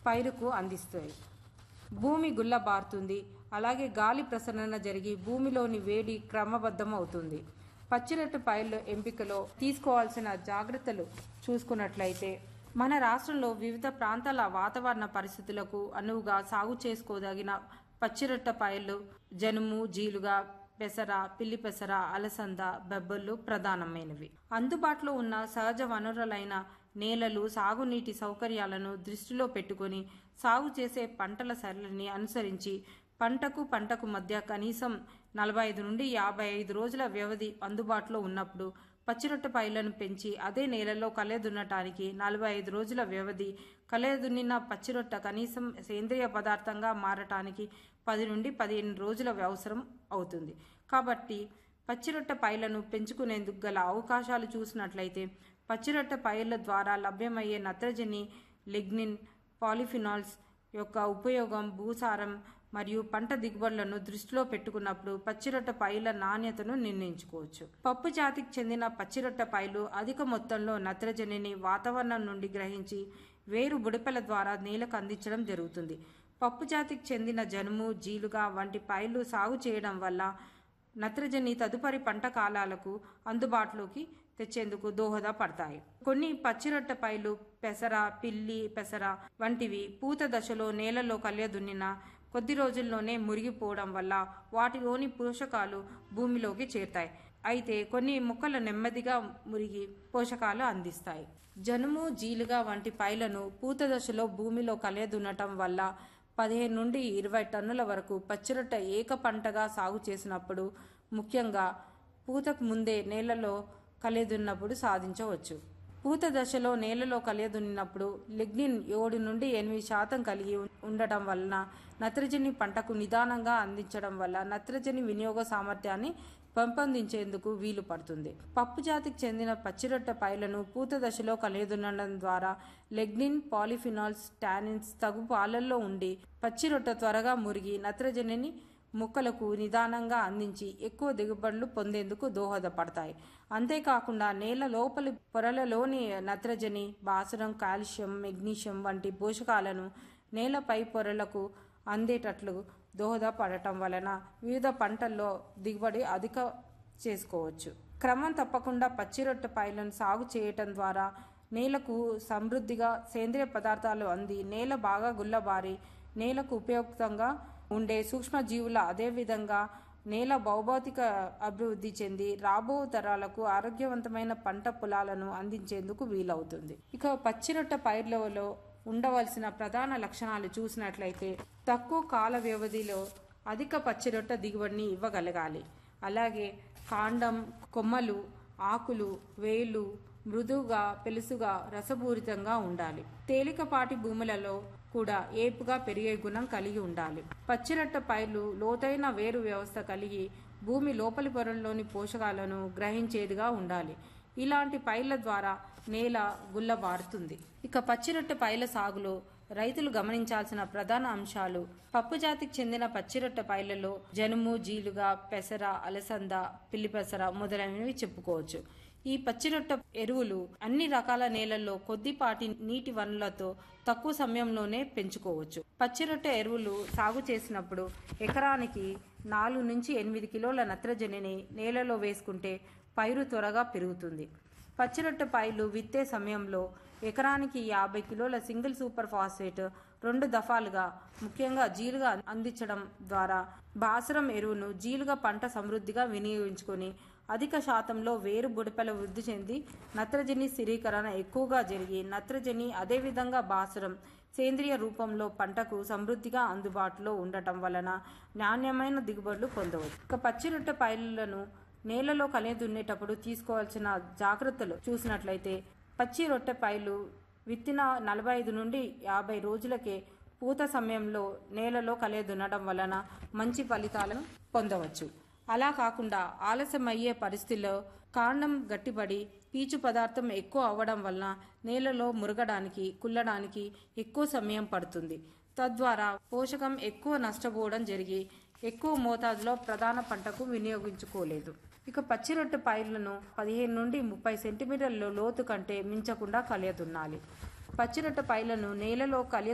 పైరుకు అందిస్తాయి భూమి గుల్లబారుతుంది అలాగే గాలి ప్రసరణ జరిగి భూమిలోని వేడి క్రమబద్ధం అవుతుంది పచ్చిరొట్ట పైర్ల ఎంపికలో తీసుకోవాల్సిన జాగ్రత్తలు చూసుకున్నట్లయితే మన రాష్ట్రంలో వివిధ ప్రాంతాల వాతావరణ పరిస్థితులకు అనువుగా సాగు చేసుకోదగిన పచ్చిరొట్ట పైర్లు జనుము జీలుగా పెసర పిల్లి పెసర అలసంద బెబ్బర్లు ప్రధానమైనవి అందుబాటులో ఉన్న సహజ వనరులైన నేలలు సాగునీటి సౌకర్యాలను దృష్టిలో పెట్టుకొని సాగు చేసే పంటల సరళిని అనుసరించి పంటకు పంటకు మధ్య కనీసం నలభై ఐదు నుండి యాభై ఐదు రోజుల వ్యవధి అందుబాటులో ఉన్నప్పుడు పచ్చిరొట్ట పైర్లను పెంచి అదే నేలలో కలే దున్నటానికి నలభై ఐదు రోజుల వ్యవధి కలే దున్నిన పచ్చిరొట్ట కనీసం సేంద్రియ పదార్థంగా మారటానికి పది నుండి పదిహేను రోజుల అవసరం అవుతుంది కాబట్టి పచ్చిరొట్ట పైర్లను పెంచుకునేందుకు గల అవకాశాలు చూసినట్లయితే పచ్చిరొట్ట పైర్ల ద్వారా లభ్యమయ్యే నత్రజని లిగ్నిన్ పాలిఫినాల్స్ యొక్క ఉపయోగం భూసారం మరియు పంట దిగుబడులను దృష్టిలో పెట్టుకున్నప్పుడు పచ్చిరొట్ట పైల నాణ్యతను నిర్ణయించుకోవచ్చు పప్పు జాతికి చెందిన పచ్చిరొట్ట పైలు అధిక మొత్తంలో నత్రజనిని వాతావరణం నుండి గ్రహించి వేరు బుడపెల ద్వారా నేలకు అందించడం జరుగుతుంది పప్పు జాతికి చెందిన జనుము జీలుగా వంటి పైలు సాగు చేయడం వల్ల నత్రజని తదుపరి పంట కాలాలకు అందుబాటులోకి తెచ్చేందుకు దోహదపడతాయి కొన్ని పచ్చిరొట్ట పైలు పెసర పిల్లి పెసర వంటివి పూత దశలో నేలలో కలియ దున్నిన కొద్ది రోజుల్లోనే మురిగిపోవడం వల్ల వాటిలోని పోషకాలు భూమిలోకి చేరుతాయి అయితే కొన్ని మొక్కలు నెమ్మదిగా మురిగి పోషకాలు అందిస్తాయి జనుము జీలుగా వంటి పైలను పూత దశలో భూమిలో కలియదున్నటం వల్ల పదిహేను నుండి ఇరవై టన్నుల వరకు పచ్చిరొట్ట ఏక పంటగా సాగు చేసినప్పుడు ముఖ్యంగా పూతకు ముందే నేలలో కలియదున్నప్పుడు సాధించవచ్చు పూత దశలో నేలలో కలియదున్నప్పుడు లిగ్నిన్ ఏడు నుండి ఎనిమిది శాతం కలిగి ఉండటం వలన నత్రజని పంటకు నిదానంగా అందించడం వల్ల నత్రజని వినియోగ సామర్థ్యాన్ని పెంపొందించేందుకు వీలు పడుతుంది పప్పు జాతికి చెందిన పచ్చిరొట్ట పైలను పూత దశలో కలియదున్నడం ద్వారా లెగ్నిన్ పాలిఫినాల్స్ టానిన్స్ తగు పాలల్లో ఉండి పచ్చిరొట్ట త్వరగా మురిగి నత్రజనిని మొక్కలకు నిదానంగా అందించి ఎక్కువ దిగుబడులు పొందేందుకు దోహదపడతాయి అంతేకాకుండా నేల లోపలి పొరలలోని నత్రజని భాస్వరం కాల్షియం మెగ్నీషియం వంటి పోషకాలను నేలపై పొరలకు అందేటట్లు దోహదపడటం వలన వివిధ పంటల్లో దిగుబడి అధిక చేసుకోవచ్చు క్రమం తప్పకుండా పచ్చిరొట్ట పైలను సాగు చేయటం ద్వారా నేలకు సమృద్ధిగా సేంద్రియ పదార్థాలు అంది నేల బాగా గుల్లబారి నేలకు ఉపయుక్తంగా ఉండే సూక్ష్మజీవుల అదేవిధంగా నేల భౌభౌతిక అభివృద్ధి చెంది రాబో తరాలకు ఆరోగ్యవంతమైన పంట పొలాలను అందించేందుకు వీలవుతుంది ఇక పచ్చిరొట్ట పైర్లలో ఉండవలసిన ప్రధాన లక్షణాలు చూసినట్లయితే తక్కువ కాల వ్యవధిలో అధిక పచ్చిరొట్ట దిగుబడిని ఇవ్వగలగాలి అలాగే కాండం కొమ్మలు ఆకులు వేలు మృదువుగా పెలుసుగా రసపూరితంగా ఉండాలి తేలికపాటి భూములలో కూడా ఏపుగా పెరిగే గుణం కలిగి ఉండాలి పచ్చిరొట్ట పైర్లు లోతైన వేరు వ్యవస్థ కలిగి భూమి లోపలి పొరల్లోని పోషకాలను గ్రహించేదిగా ఉండాలి ఇలాంటి పైర్ల ద్వారా నేల గుల్లబారుతుంది ఇక పచ్చిరొట్ట పైర్ల సాగులో రైతులు గమనించాల్సిన ప్రధాన అంశాలు పప్పు జాతికి చెందిన పచ్చిరొట్ట పైర్లలో జనుము జీలుగా పెసర అలసంద పిల్లి పెసర మొదలైనవి చెప్పుకోవచ్చు ఈ పచ్చిరొట్ట ఎరువులు అన్ని రకాల నేలల్లో కొద్దిపాటి నీటి వనరులతో తక్కువ సమయంలోనే పెంచుకోవచ్చు పచ్చిరొట్ట ఎరువులు సాగు చేసినప్పుడు ఎకరానికి నాలుగు నుంచి ఎనిమిది కిలోల నత్రజనిని నేలలో వేసుకుంటే పైరు త్వరగా పెరుగుతుంది పచ్చిరొట్ట పైర్లు విత్తే సమయంలో ఎకరానికి యాభై కిలోల సింగిల్ సూపర్ ఫాస్ఫేట్ రెండు దఫాలుగా ముఖ్యంగా జీలుగా అందించడం ద్వారా బాసరం ఎరువును జీలుగా పంట సమృద్ధిగా వినియోగించుకొని అధిక శాతంలో వేరు బుడపల వృద్ధి చెంది నత్రజని స్థిరీకరణ ఎక్కువగా జరిగి నత్రజని అదేవిధంగా బాసరం సేంద్రియ రూపంలో పంటకు సమృద్ధిగా అందుబాటులో ఉండటం వలన నాణ్యమైన దిగుబడులు పొందవచ్చు ఇక పచ్చిరొట్ట పైర్లను నేలలో కలే దున్నేటప్పుడు తీసుకోవాల్సిన జాగ్రత్తలు చూసినట్లయితే పచ్చి రొట్టె పైలు విత్తిన నలభై ఐదు నుండి యాభై రోజులకే పూత సమయంలో నేలలో కలే దున్నడం వలన మంచి ఫలితాలను పొందవచ్చు అలా కాకుండా ఆలస్యమయ్యే పరిస్థితిలో కాండం గట్టిపడి పీచు పదార్థం ఎక్కువ అవ్వడం వలన నేలలో మురగడానికి కుల్లడానికి ఎక్కువ సమయం పడుతుంది తద్వారా పోషకం ఎక్కువ నష్టపోవడం జరిగి ఎక్కువ మోతాదులో ప్రధాన పంటకు వినియోగించుకోలేదు ఇక పచ్చిరొట్టె పైర్లను పదిహేను నుండి ముప్పై సెంటీమీటర్ల లోతు కంటే మించకుండా కలియదున్నాలి పచ్చిరొట్టె పైర్లను నేలలో కలియ